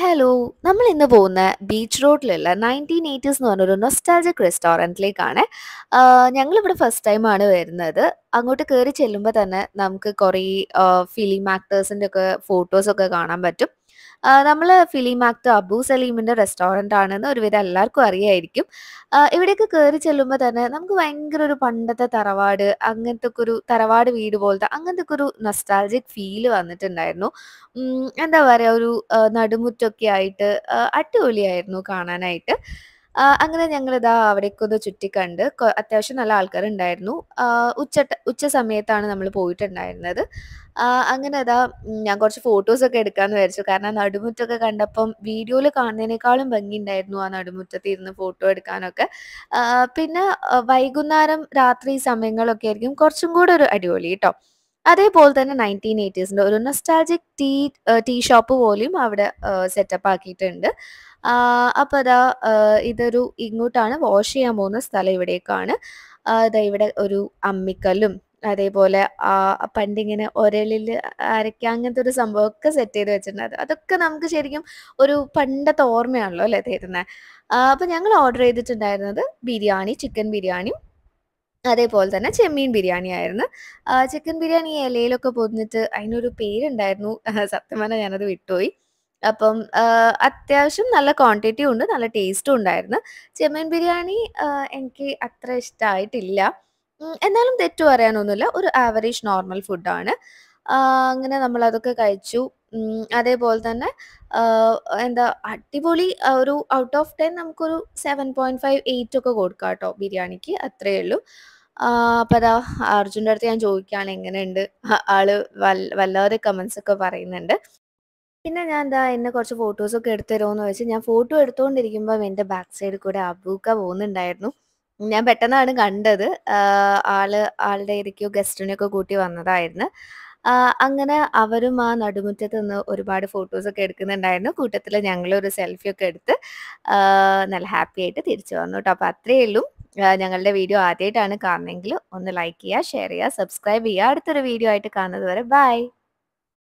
Hello! നമ്മളിന്ന് പോകുന്ന beach റോഡിലുള്ള 1980സ് എന്ന് പറഞ്ഞൊരു നൊസ്റ്റാൾജിക് റെസ്റ്റോറന്റിലേക്കാണ്. ആഹ് ഞങ്ങളിവിടെ ഫസ്റ്റ് ടൈമാണ് വരുന്നത്. അങ്ങോട്ട് കേറി ചെല്ലുമ്പോ തന്നെ നമുക്ക് കുറേ ആഹ് ഫിലിം ആക്ടേഴ്സിന്റെ ഒക്കെ ഫോട്ടോസൊക്കെ കാണാൻ പറ്റും. ആഹ് നമ്മള് ഫിലിം ആക്ടർ അബു സലീമിന്റെ റെസ്റ്റോറന്റ് ആണെന്ന് ഒരുവിധം എല്ലാവർക്കും അറിയായിരിക്കും. ആഹ് ഇവിടേക്ക് കേറി ചെല്ലുമ്പോ തന്നെ നമുക്ക് ഭയങ്കര ഒരു പണ്ടത്തെ തറവാട്, അങ്ങനത്തൊക്കെ ഒരു തറവാട് വീട് പോലത്തെ അങ്ങനത്തൊക്കെ ഒരു നൊസ്റ്റാൾജിക് ഫീല് വന്നിട്ടുണ്ടായിരുന്നു. ഉം എന്താ പറയാ ഒരു ആഹ് നടുമുറ്റൊക്കെ ആയിട്ട് ആഹ് അടിപൊളിയായിരുന്നു കാണാനായിട്ട്. ആഹ് അങ്ങനെ ഞങ്ങളിതാ അവിടേക്കൊന്ന് ചുറ്റിക്കണ്ട് കൊ അത്യാവശ്യം നല്ല ആൾക്കാരുണ്ടായിരുന്നു. ആഹ് ഉച്ചട്ട ഉച്ച സമയത്താണ് നമ്മള് പോയിട്ടുണ്ടായിരുന്നത്. ആഹ് അങ്ങനെ ഇതാ ഉം ഞാൻ കുറച്ച് ഫോട്ടോസൊക്കെ എടുക്കാന്ന് വിചാരിച്ചു. കാരണം നടുമുറ്റൊക്കെ കണ്ടപ്പം വീഡിയോയില് കാണുന്നതിനേക്കാളും ഭംഗിയുണ്ടായിരുന്നു ആ നടുമുറ്റത്ത് ഇരുന്ന് ഫോട്ടോ എടുക്കാനൊക്കെ. ആഹ് പിന്നെ ആഹ് വൈകുന്നേരം രാത്രി സമയങ്ങളിലൊക്കെ ആയിരിക്കും കുറച്ചും കൂടെ ഒരു അടിപൊളി ട്ടോ. അതേപോലെ തന്നെ 1980സിന്റെ ഒരു നൊസ്റ്റാൾജിക് ടീ ഏഹ് ടീ ഷോപ്പ് പോലെയും അവിടെ ഏഹ് സെറ്റപ്പ് ആക്കിയിട്ടുണ്ട്. ആഹ് അപ്പൊ ദാ ഏഹ് ഇതൊരു ഇങ്ങോട്ടാണ് വാഷ് ചെയ്യാൻ പോകുന്ന സ്ഥലം ഇവിടേക്കാണ്. ആഹ് ദാ ഇവിടെ ഒരു അമ്മിക്കല്ലും അതേപോലെ ആഹ് പണ്ടിങ്ങനെ ഒരലില് അരയ്ക്കാൻ അങ്ങനത്തെ ഒരു സംഭവമൊക്കെ സെറ്റ് ചെയ്ത് വെച്ചിട്ടുണ്ട്. അതൊക്കെ നമുക്ക് ശരിക്കും ഒരു പണ്ടത്തെ ഓർമ്മയാണല്ലോ അല്ലേ തരുന്നെ. ആഹ് അപ്പൊ ഞങ്ങൾ ഓർഡർ ചെയ്തിട്ടുണ്ടായിരുന്നത് ബിരിയാണി, ചിക്കൻ ബിരിയാണിയും അതേപോലെ തന്നെ ചെമ്മീൻ ബിരിയാണി ആയിരുന്നു. ആഹ് ചിക്കൻ ബിരിയാണി ഇലയിലൊക്കെ പൊതിഞ്ഞിട്ട് അതിനൊരു പേരുണ്ടായിരുന്നു. സത്യം പറഞ്ഞാൽ ഞാനത് വിട്ടുപോയി. അപ്പം ആഹ് അത്യാവശ്യം നല്ല ക്വാണ്ടിറ്റിയും ഉണ്ട്. നല്ല ടേസ്റ്റും ഉണ്ടായിരുന്നു. ചെമ്മീൻ ബിരിയാണി ആഹ് എനിക്ക് അത്ര ഇഷ്ടായിട്ടില്ല. ഉം എന്നാലും തെറ്റ് പറയാനൊന്നുമില്ല. ഒരു ആവറേജ് നോർമൽ ഫുഡാണ്. ആഹ് അങ്ങനെ നമ്മളതൊക്കെ കഴിച്ചു. ഉം അതേപോലെ തന്നെ ആഹ് എന്താ അടിപൊളി ആഹ് ഒരു ഔട്ട് ഓഫ് 10 നമുക്കൊരു 7.5, 8 ഒക്കെ കൊടുക്കാട്ടോ ബിരിയാണിക്ക്. അത്രേ ഉള്ളൂ. ആഹ് അപ്പൊ ദാ അർജുന്റെ അടുത്ത് ഞാൻ ചോദിക്കുകയാണ് എങ്ങനെയുണ്ട്? ആള് വൽ വല്ലാതെ കമന്റ്സ് ഒക്കെ പറയുന്നുണ്ട്. പിന്നെ ഞാൻ ദാ എന്നെ കുറച്ച് ഫോട്ടോസൊക്കെ എടുത്ത് തരുമോന്ന് ചോദിച്ച് ഞാൻ ഫോട്ടോ എടുത്തോണ്ടിരിക്കുമ്പം എന്റെ ബാക്ക് സൈഡിൽ കൂടെ അബൂക്ക പോകുന്നുണ്ടായിരുന്നു. ഞാൻ പെട്ടെന്നാണ് കണ്ടത്. ആഹ് ആള് ആളുടെ ഏതൊക്കെയോ ഗസ്റ്റിനെയൊക്കെ കൂട്ടി വന്നതായിരുന്നു. ആഹ് അങ്ങനെ അവരും ആ നടുമുറ്റത്ത് നിന്ന് ഒരുപാട് ഫോട്ടോസൊക്കെ എടുക്കുന്നുണ്ടായിരുന്നു. കൂട്ടത്തില് ഞങ്ങളൊരു സെൽഫി ഒക്കെ എടുത്ത് ആഹ് നല്ല ഹാപ്പി ആയിട്ട് തിരിച്ചു വന്നു ട്ടോ. അപ്പൊ അത്രയേ ഉള്ളൂ. ആഹ് ഞങ്ങളുടെ വീഡിയോ ആദ്യമായിട്ടാണ് കാണുന്നതെങ്കില് ഒന്ന് ലൈക്ക് ചെയ്യുക, ഷെയർ ചെയ്യുക, സബ്സ്ക്രൈബ് ചെയ്യുക. അടുത്തൊരു വീഡിയോ ആയിട്ട് കാണുന്നത് വരെ ബൈ.